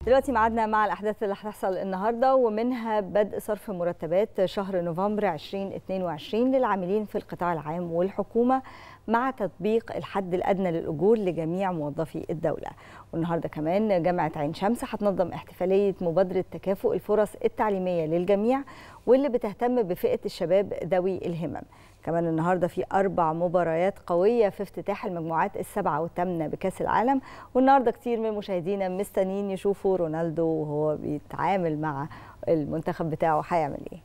دلوقتي معادنا مع الأحداث اللي هتحصل النهاردة ومنها بدء صرف مرتبات شهر نوفمبر 2022 للعاملين في القطاع العام والحكومة مع تطبيق الحد الأدنى للأجور لجميع موظفي الدولة والنهاردة كمان جامعة عين شمس هتنظم احتفالية مبادرة تكافؤ الفرص التعليمية للجميع واللي بتهتم بفئة الشباب ذوي الهمم كمان النهارده في اربع مباريات قويه في افتتاح المجموعات السبعه والثامنه بكاس العالم والنهارده كتير من مشاهدينا مستنيين يشوفوا رونالدو وهو بيتعامل مع المنتخب بتاعه هيعمل ايه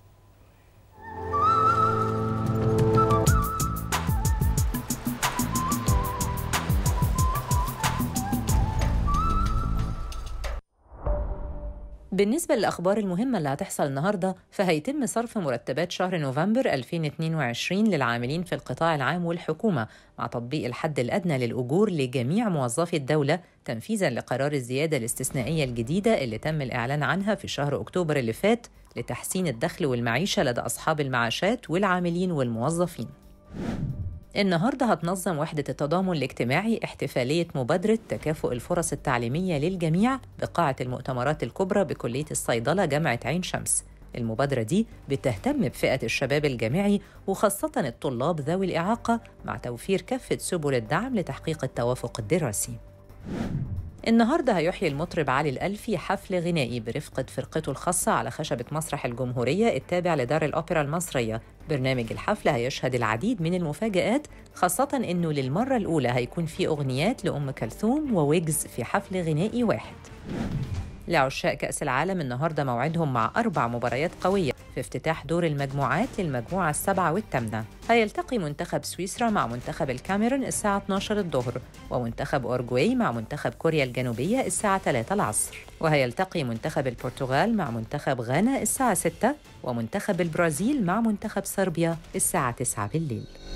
بالنسبة للأخبار المهمة اللي هتحصل النهاردة فهيتم صرف مرتبات شهر نوفمبر 2022 للعاملين في القطاع العام والحكومة مع تطبيق الحد الأدنى للأجور لجميع موظفي الدولة تنفيذا لقرار الزيادة الاستثنائية الجديدة اللي تم الإعلان عنها في شهر أكتوبر اللي فات لتحسين الدخل والمعيشة لدى أصحاب المعاشات والعاملين والموظفين النهارده هتنظم وحدة التضامن الاجتماعي احتفالية مبادرة تكافؤ الفرص التعليمية للجميع بقاعة المؤتمرات الكبرى بكلية الصيدلة جامعة عين شمس. المبادرة دي بتهتم بفئة الشباب الجامعي وخاصة الطلاب ذوي الإعاقة مع توفير كافة سبل الدعم لتحقيق التوافق الدراسي. النهارده هيحيي المطرب علي الألفي حفل غنائي برفقة فرقته الخاصة على خشبة مسرح الجمهورية التابع لدار الأوبرا المصرية برنامج الحفل هيشهد العديد من المفاجآت خاصة إنه للمرة الأولى هيكون في أغنيات لأم كلثوم وويجز في حفل غنائي واحد لعشاق كأس العالم النهاردة موعدهم مع أربع مباريات قوية في افتتاح دور المجموعات للمجموعة السبعة والثامنة هيلتقي منتخب سويسرا مع منتخب الكاميرون الساعة 12 الظهر ومنتخب أورجواي مع منتخب كوريا الجنوبية الساعة 3 العصر وهيلتقي منتخب البرتغال مع منتخب غانا الساعة 6 ومنتخب البرازيل مع منتخب صربيا الساعة 9 بالليل